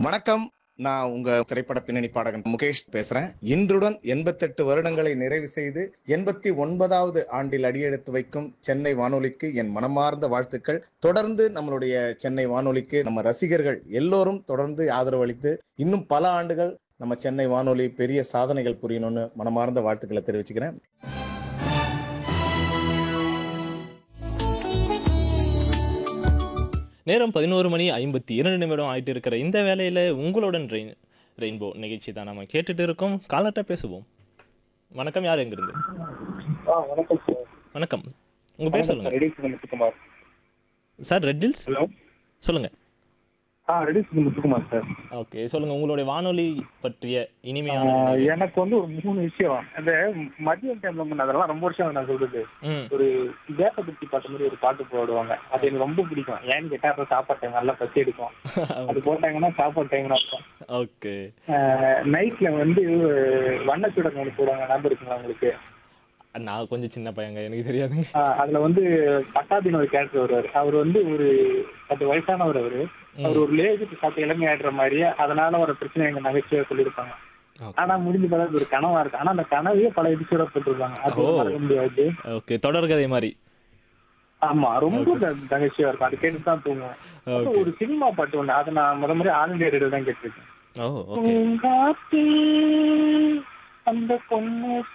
வணக்கம் நான் உங்க திரைப்பட பின்னணி பாடகன் முகேஷ் பேசுறேன் இன்றுடன் எண்பத்தெட்டு வருடங்களை நிறைவு செய்து எண்பத்தி ஒன்பதாவது ஆண்டில் அடியெடுத்து வைக்கும் சென்னை வானொலிக்கு என் மனமார்ந்த வாழ்த்துக்கள் தொடர்ந்து நம்மளுடைய சென்னை வானொலிக்கு நம்ம ரசிகர்கள் எல்லோரும் தொடர்ந்து ஆதரவு அளித்து இன்னும் பல ஆண்டுகள் நம்ம சென்னை வானொலி பெரிய சாதனைகள் புரியணும்னு மனமார்ந்த வாழ்த்துக்களை தெரிவிச்சுக்கிறேன் நேரம் பதினோரு மணி ஐம்பத்தி இரண்டு நிமிடம் ஆயிட்டு இருக்கிற இந்த வேலையில் உங்களுடன் ரெயின் ரெயின்போ நிகழ்ச்சி தான் நம்ம கேட்டுட்டு இருக்கோம் காலட்ட பேசுவோம் வணக்கம் யார் எங்கிருந்து ஆ வணக்கம் சார் வணக்கம் உங்க பேர் சொல்லுங்க ரெடி முத்துக்குமார் சார் ரெட் ஹில்ஸ் ஹலோ சொல்லுங்க ஆ ரெடி முத்துக்குமார் சார் ஓகே சொல்லுங்க உங்களுடைய வானொலி பற்றிய ஆ, இனிமையான நினைவு. எனக்கு வந்து ஒரு மூணு விஷயம் அந்த மதியம் டைம்ல வந்து அதெல்லாம் ரொம்ப வருஷம் நான் சொல்றது ம் ஒரு தேசபக்தி பாட்டு மாதிரி ஒரு பாட்டு போடுவாங்க அது எனக்கு ரொம்ப பிடிக்கும் ஏன்னு கேட்டா அப்ப சாப்பாடு டைம் நல்லா பசி எடுக்கும் அது போட்டாங்கன்னா சாப்பாடு டைம் இருக்கும் ஓகே நைட்ல வந்து வண்ணச்சுடங்க ஒன்று போடுவாங்க ஞாபகம் இருக்குங்களா உங்களுக்கு நான் கொஞ்சம் சின்ன பையங்க எனக்கு தெரியாதுங்க ஆ, அதுல வந்து பட்டாபின்னு ஒரு கேரக்டர் வருவாரு அவர் வந்து ஒரு பத்து வயசானவர் அவரு அவர் ஒரு லேஜுக்கு சாப்பிட்டு இளமை ஆடுற மாதிரியே அதனால ஒரு பிரச்சனை எங்க நகைச்சுவை சொல்லியிருப்பாங்க ஓகே. ஆனா முடிஞ்ச பார்த்தா அது ஒரு கனவா இருக்கு ஆனா அந்த கனவையே பல எபிசோட போட்டிருப்பாங்க அது ஓ. மறக்க முடியாது ஓகே தொடர்கதை மாதிரி ஆமா ரொம்ப த- நகைச்சுவையா இருக்கும் அது கேட்டு தான் தூங்குவேன் அப்புறம் ஓகே ஒரு சினிமா பாட்டு ஒண்ணு அதை நான் முத முறை ஆல் இந்தியா ரேடியோ தான் கேட்டிருக்கேன் ஓ ஓகே பூங்காத்தே, அந்த பொண்ணு